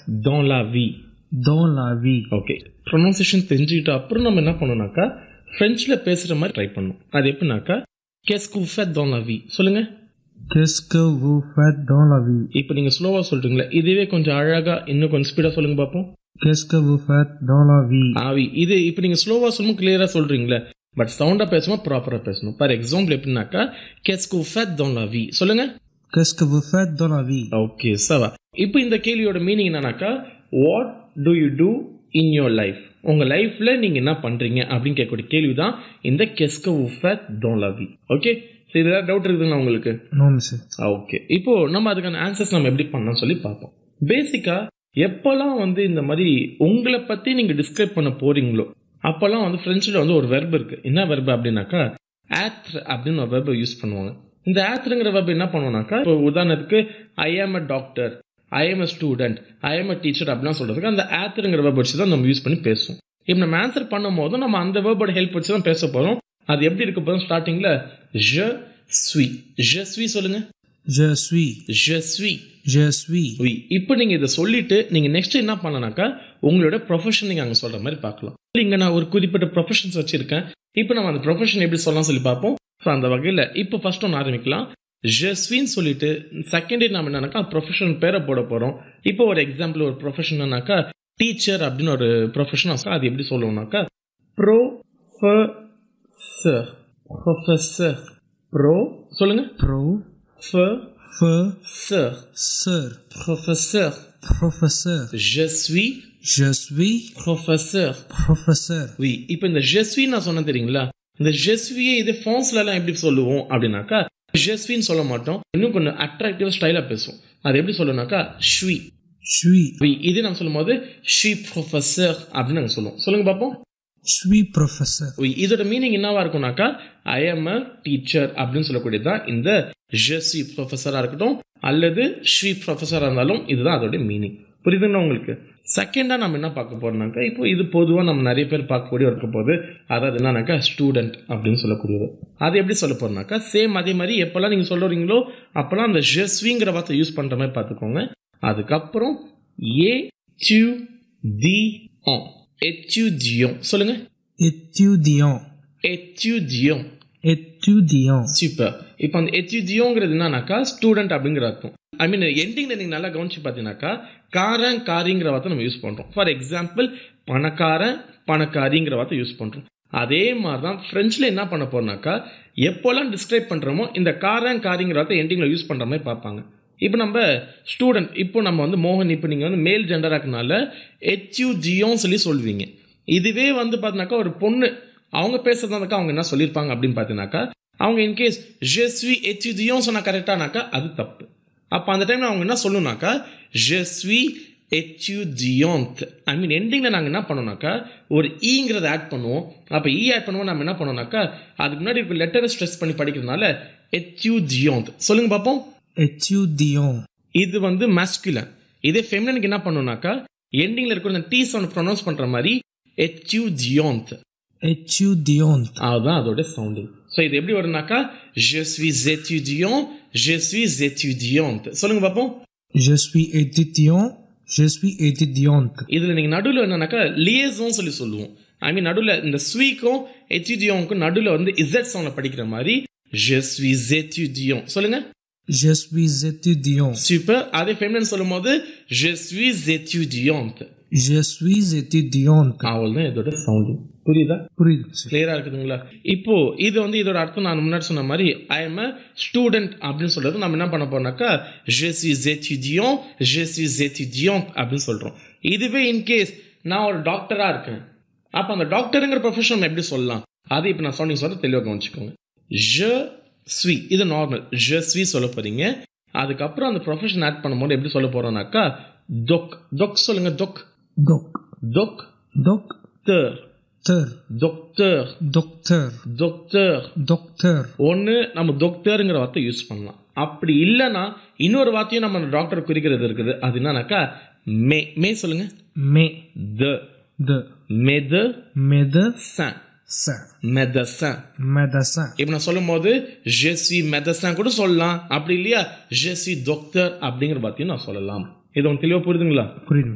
dans la vie dans la vie. Okay pronunciation தெரிஞ்சுக்கிட்ட அப்புறம் நம்ம என்ன பண்ணணும்னாக்கா ஃப்ரெஞ்சில் பேசுகிற மாதிரி ட்ரை பண்ணணும் அது எப்படின்னாக்கா qu'est-ce que vous faites dans la vie சொல்லுங்க Qu'est-ce que vous faites dans la vie? இப்போ நீங்கள் ஸ்லோவாக சொல்றீங்களே இதுவே கொஞ்சம் அழகாக இன்னும் கொஞ்சம் ஸ்பீடாக சொல்லுங்க பார்ப்போம் Qu'est-ce que vous faites dans la vie? ஆவி இது இப்போ நீங்கள் ஸ்லோவாக சொல்லும்போது கிளியராக சொல்றீங்களே பட் சவுண்டாக பேசும்போது ப்ராப்பராக பேசணும் ஃபார் எக்ஸாம்பிள் எப்படின்னாக்கா qu'est-ce que vous faites dans la vie சொல்லுங்க Qu'est-ce que vous faites dans la vie? Okay சவா இப்போ இந்த கேள்வியோட மீனிங் என்னன்னாக்கா what to you two in your life உங்க லைஃப்ல நீங்க என்ன பண்றீங்க அப்படின்னு கேட்கக்கூடிய கேள்வி தான் இந்த கெஸ்க உஃபத் டோன் லவ் ஓகே ஸோ இதில் டவுட் இருக்குதுங்களா உங்களுக்கு Non, monsieur. ஓகே இப்போ நம்ம அதுக்கான ஆன்சர்ஸ் நம்ம எப்படி பண்ணலாம் சொல்லி பார்ப்போம் பேசிக்கா எப்போல்லாம் வந்து இந்த மாதிரி உங்களை பத்தி நீங்க டிஸ்கிரைப் பண்ண போறீங்களோ அப்போல்லாம் வந்து ஃப்ரெஞ்சில் வந்து ஒரு வெர்ப் இருக்கு என்ன வெர்ப் அப்படின்னாக்கா ஆத்ர் அப்படின்னு ஒரு வெர்பை யூஸ் பண்ணுவாங்க இந்த ஆத்ருங்கிற வெர்ப் என்ன பண்ணுவோம்னாக்கா இப்போ உதாரணத்துக்கு I am a doctor I am a student I am a teacher அப்படிலாம் சொல்றதுக்கு அந்த ஆத்ருங்கிற வெர்ப் வச்சு தான் நம்ம யூஸ் பண்ணி பேசுவோம் இப்போ நம்ம ஆன்சர் பண்ணும்போது நம்ம அந்த வேர்போட ஹெல்ப் வச்சு தான் பேச போறோம் அது எப்படி இருக்க போதும் ஸ்டார்டிங்ல je suis je suis சொல்லுங்க Je suis. je suis Je suis. oui இப்போ நீங்க இதை சொல்லிட்டு நீங்க நெக்ஸ்ட் என்ன பண்ணனாக்கா உங்களோட ப்ரொஃபஷன் நீங்க அங்க சொல்ற மாதிரி பார்க்கலாம் இங்க நான் ஒரு குறிப்பிட்ட ப்ரொஃபஷன்ஸ் வச்சிருக்கேன் இப்போ நம்ம அந்த ப்ரொஃபஷன் எப்படி சொல்லலாம் சொல்லி பார்ப்போம் ஸோ அந்த வகையில் இப்போ ஃபர்ஸ்ட் ஒன்று ஆரம்பிக்கலாம் ஜெஸ்வின்னு சொல்லிட்டு செகண்ட் நம்ம என்னன்னாக்கா ப்ரொஃபஷன் பேரை போட போறோம் இப்போ ஒரு எக்ஸாம்பிள் ஒரு ப்ரொஃபஷன்னாக்கா டீச்சர் அப்படின்னு ஒரு ப்ரொஃபஷன் அது எப்படி சொல்லுவோம்னாக்கா ப்ரோ ப்ரொஃபஸர் ப்ரொஃபஸர் ப்ரோ சொல்லுங்க Pro. ப்ரொஃபஸர் Fe. Sir. ப்ரொஃபஸர் Professeur. je suis Je suis. ப்ரொஃபஸர் Professeur. oui இப்போ இந்த ஜெஸ்வி நான் சொன்னேன் தெரியுங்களா இந்த ஜெஸ்வியை இது ஃபான்ஸ்ல எல்லாம் எப்படி சொல்லுவோம் அப்படின்னாக்கா ஜெஸ்வின்னு சொல்ல மாட்டோம் இன்னும் கொஞ்சம் அட்ராக்டிவ் ஸ்டைலா பேசுவோம் அது எப்படி சொல்லணும்னாக்கா ஷ்வி Suis. oui இது நம்ம சொல்லும்போது ஷி ப்ரொஃபஸர் அப்படின்னு நாங்கள் சொல்லுவோம் சொல்லுங்க பார்ப்போம் Suis professeur. oui இதோட மீனிங் என்னவா இருக்கும்னாக்கா ஐ எம் அ டீச்சர் அப்படின்னு சொல்லக்கூடியதுதான் இந்த ஜெஸ்வி ப்ரொஃபஸரா இருக்கட்டும் அல்லது ஷி ப்ரொஃபஸரா இருந்தாலும் இதுதான் அதோட மீனிங் புரியுதுங்களா உங்களுக்கு செகண்டா நம்ம என்ன பார்க்க போறோம்னாக்கா இப்போ இது பொதுவாக நம்ம நிறைய பேர் பார்க்கக்கூடிய இருக்க போது அதாவது என்னன்னாக்கா ஸ்டூடெண்ட் அப்படின்னு சொல்லக்கூடியது அது எப்படி சொல்ல போறோம்னாக்கா சேம் அதே மாதிரி எப்பெல்லாம் நீங்க சொல்றீங்களோ அப்பெல்லாம் அந்த ஜெஸ்விங்கிற வார்த்தை யூஸ் பண்ற மாதிரி பார்த்துக்கோங்க அதுக்கப்புறம் ஏ டியூ தி ஆன் எத்யூதியம் சொல்லுங்க Étudiant. எத்யூதியம் Étudiant. சூப்பர் இப்போ அந்த எத்யூதியோங்கிறது என்னன்னாக்கா ஸ்டூடெண்ட் அப்படிங்கிற அர்த்தம் ஐ மீன் எண்டிங்ல நீங்க நல்லா கவனிச்சு பார்த்தீங்கன்னாக்கா காரன் காரிங்கிற வார்த்தை நம்ம யூஸ் பண்றோம் ஃபார் எக்ஸாம்பிள் பணக்காரன் பணக்காரிங்கிற வார்த்தை யூஸ் பண்றோம் அதே மாதிரி தான் ஃப்ரெஞ்சில் என்ன பண்ண போறோம்னாக்கா எப்போல்லாம் டிஸ்கிரைப் பண்றோமோ இந்த காரன் காரிங்கிற வார்த்தை எண்டிங்ல யூஸ் பண்ற மாதிரி பார்ப்பாங்க இப்போ நம்ம ஸ்டூடெண்ட் இப்போ நம்ம வந்து மோகன் இப்போ நீங்கள் வந்து மேல் ஜெண்டராக்குனால எச்யூஜியோன்னு சொல்லி சொல்வீங்க இதுவே வந்து பார்த்தீங்கன்னாக்கா ஒரு பொண்ணு அவங்க பேசுறதாக்கா அவங்க என்ன சொல்லியிருப்பாங்க அப்படின்னு பார்த்தீங்கன்னாக்கா அவங்க இன்கேஸ் ஜெஸ்வி எச்யூஜியோன்னு சொன்னா கரெக்டானாக்கா அது தப்பு அப்போ அந்த டைம்ல அவங்க என்ன சொல்லணும்னாக்கா ஜெஸ்வி எச்யூஜியோந்த் ஐ மீன் எண்டிங்கில் நாங்கள் என்ன பண்ணோம்னாக்கா ஒரு ஈங்கிறத ஆட் பண்ணுவோம் அப்போ ஈ ஆட் பண்ணுவோம் நம்ம என்ன பண்ணோம்னாக்கா அதுக்கு முன்னாடி இருக்க லெட்டரை ஸ்ட்ரெஸ் பண்ணி படிக்கிறதுனால எச்யூஜியோந்த் சொல்லுங்க பார்ப்போம் Étudiant. இது வந்து masculine இதே ஃபெமினுக்கு என்ன பண்ணுனாக்கா எண்டிங்ல இருக்கிற அந்த டி சவுண்ட் ப்ரொனவுன்ஸ் பண்ற மாதிரி எத்யூஜியோந்த் Étudiante. அதுதான் அதோட சவுண்டிங் ஸோ இது எப்படி வரும்னாக்கா je suis étudiant je suis étudiante சொல்லுங்க பார்ப்போம் Je suis étudiant. Je suis étudiante. இதுல நீங்க நடுவில் என்னன்னாக்கா லியேசோன் சொல்லி சொல்லுவோம் ஐ மீன் நடுவில் இந்த ஸ்வீக்கும் எத்யூடியோவுக்கும் நடுவில் வந்து இசட் சவுண்ட்ல படிக்கிற மாதிரி je suis étudiant சொல்லுங்க Je suis étudiant. சூப்பர் அதே ஃபெமினன் சொல்லும்போது je suis étudiante Je suis étudiante. அவள் தான் இதோட சவுண்டிங் புரியுதா புரியுது monsieur. கிளியரா இருக்குதுங்களா இப்போ இது வந்து இதோட அர்த்தம் நான் முன்னாடி சொன்ன மாதிரி ஐ எம் அ ஸ்டூடெண்ட் அப்படின்னு சொல்றது நம்ம என்ன பண்ண போறோம்னாக்கா je suis étudiant je suis étudiante அப்படின்னு சொல்றோம் இதுவே இன்கேஸ் நான் ஒரு டாக்டரா இருக்கேன் அப்ப அந்த டாக்டருங்கிற ப்ரொஃபஷன் எப்படி சொல்லலாம் அது இப்போ நான் சொன்னீங்க சொல்ல தெளிவாக கவனிச்சுக்கோங்க je suis இது நார்மல் je suis சொல்ல போறீங்க அதுக்கப்புறம் அந்த ப்ரொஃபஷன் ஆட் பண்ணும்போது எப்படி சொல்ல போறோம்னாக்கா தொக் தொக் சொல்லுங்க தொக் Doc. தொக் Docteur. தர் docteur Docteur. docteur Docteur. ஒன்று நம்ம docteurங்கிற வார்த்தை யூஸ் பண்ணலாம் அப்படி இல்லைன்னா இன்னொரு வார்த்தையும் நம்ம டாக்டர் குறிக்கிறது இருக்குது அது என்னன்னாக்கா மே மே சொல்லுங்க Mais. த De. மெது Médecin. சன் மெதசன் Médecin. இப்போ நான் சொல்லும்போது je suis médecin கூட சொல்லலாம் அப்படி இல்லையா je suis docteur அப்படிங்கிற வார்த்தையும் நான் சொல்லலாம் இது உங்களுக்கு தெளிவாக புரியுதுங்களா புரியுது